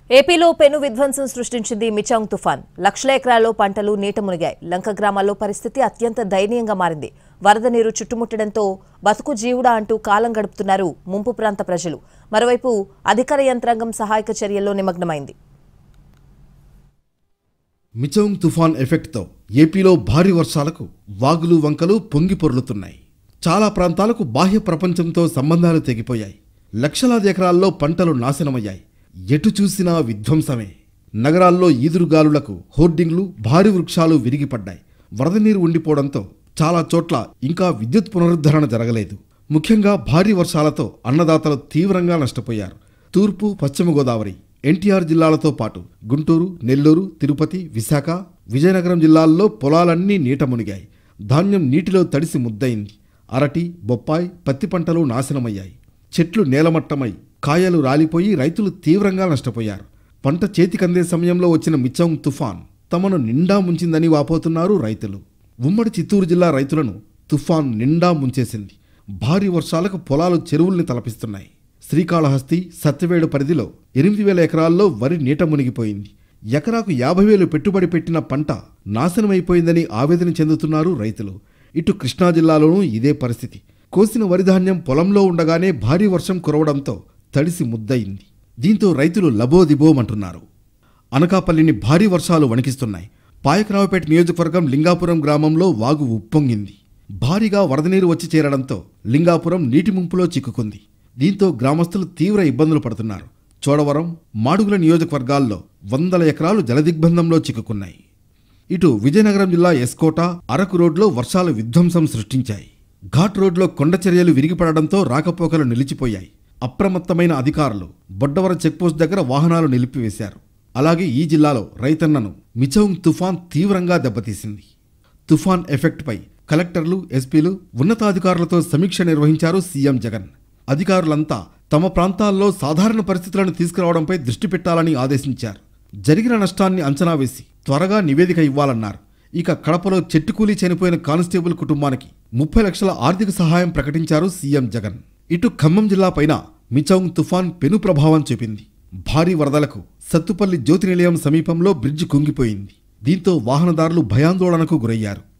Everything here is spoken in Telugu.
ఏపీలో పెను విధ్వంసం సృష్టించింది మిచాంగ్ తుఫాన్ లక్షల ఎకరాల్లో పంటలు నీట మునిగాయి లంక గ్రామాల్లో పరిస్థితి అత్యంత దయనీయంగా మారింది వరద నీరు చుట్టుముట్టడంతో బతుకు జీవుడా అంటూ కాలం గడుపుతున్నారు ముంపు ప్రాంత ప్రజలు మరోవైపు అధికార యంత్రాంగం సహాయక చర్యల్లో నిమగ్నమైంది మిచౌంగ్ తుఫాన్ ఎఫెక్ట్తో ఏపీలో భారీ వర్షాలకు వాగులు వంకలు పొంగి పొర్లుతున్నాయి చాలా ప్రాంతాలకు బాహ్య ప్రపంచంతో సంబంధాలు తెగిపోయాయి లక్షలాది ఎకరాల్లో పంటలు నాశనమయ్యాయి ఎటు చూసినా విధ్వంసమే నగరాల్లో ఈదురుగాలులకు హోర్డింగ్లు భారీ వృక్షాలు విరిగిపడ్డాయి వరద నీరు ఉండిపోవడంతో చాలా చోట్ల ఇంకా విద్యుత్ పునరుద్ధరణ జరగలేదు ముఖ్యంగా భారీ వర్షాలతో అన్నదాతలు తీవ్రంగా నష్టపోయారు తూర్పు పశ్చిమ గోదావరి ఎన్టీఆర్ జిల్లాలతో పాటు గుంటూరు నెల్లూరు తిరుపతి విశాఖ విజయనగరం జిల్లాల్లో పొలాలన్నీ నీట మునిగాయి ధాన్యం నీటిలో తడిసి ముద్దయింది అరటి బొప్పాయి పత్తి పంటలు నాశనమయ్యాయి చెట్లు నేలమట్టమై కాయలు రాలిపోయి రైతులు తీవ్రంగా నష్టపోయారు పంట చేతికందే సమయంలో వచ్చిన మిచ్చంగ్ తుఫాన్ తమను నిండా ముంచిందని వాపోతున్నారు రైతులు ఉమ్మడి చిత్తూరు జిల్లా రైతులను తుఫాన్ నిండా ముంచేసింది భారీ వర్షాలకు పొలాలు చెరువుల్ని తలపిస్తున్నాయి శ్రీకాళహస్తి సత్యవేడు పరిధిలో ఎనిమిది వేల ఎకరాల్లో వరి నీట మునిగిపోయింది ఎకరాకు యాభై వేలు పెట్టుబడి పెట్టిన పంట నాశనమైపోయిందని ఆవేదన చెందుతున్నారు రైతులు ఇటు కృష్ణా జిల్లాలోనూ ఇదే పరిస్థితి కోసిన వరిధాన్యం పొలంలో ఉండగానే భారీ వర్షం కురవడంతో తడిసి ముద్దయింది దీంతో రైతులు లబోదిబోమంటున్నారు అనకాపల్లిని భారీ వర్షాలు వణికిస్తున్నాయి పాయకరావుపేట నియోజకవర్గం లింగాపురం గ్రామంలో వాగు ఉప్పొంగింది భారీగా వరద నీరు వచ్చి చేరడంతో లింగాపురం నీటి ముంపులో చిక్కుకుంది దీంతో గ్రామస్తులు తీవ్ర ఇబ్బందులు పడుతున్నారు చోడవరం మాడుగుల నియోజకవర్గాల్లో వందల ఎకరాలు జలదిగ్బంధంలో చిక్కుకున్నాయి ఇటు విజయనగరం జిల్లా ఎస్కోట అరకు రోడ్లో వర్షాలు విధ్వంసం సృష్టించాయి ఘాట్ రోడ్లో కొండ చర్యలు విరిగిపడడంతో రాకపోకలు నిలిచిపోయాయి అప్రమత్తమైన అధికారులు బొడ్డవరం చెక్పోస్ట్ దగ్గర వాహనాలు నిలిపివేశారు అలాగే ఈ జిల్లాలో రైతన్నను మిచౌంగ్ తుఫాన్ తీవ్రంగా దెబ్బతీసింది తుఫాన్ ఎఫెక్ట్పై కలెక్టర్లు ఎస్పీలు ఉన్నతాధికారులతో సమీక్ష నిర్వహించారు సీఎం జగన్ అధికారులంతా తమ ప్రాంతాల్లో సాధారణ పరిస్థితులను తీసుకురావడంపై దృష్టి పెట్టాలని ఆదేశించారు జరిగిన నష్టాన్ని అంచనా వేసి త్వరగా నివేదిక ఇవ్వాలన్నారు ఇక కడపలో చెట్టుకూలి చనిపోయిన కానిస్టేబుల్ కుటుంబానికి ముప్పై లక్షల ఆర్థిక సహాయం ప్రకటించారు సీఎం జగన్ ఇటు ఖమ్మం జిల్లా పైన మిచౌంగ్ తుఫాన్ పెను ప్రభావం చూపింది భారీ వరదలకు సత్తుపల్లి జ్యోతి నిలయం సమీపంలో బ్రిడ్జ్ కుంగిపోయింది దీంతో వాహనదారులు భయాందోళనకు గురయ్యారు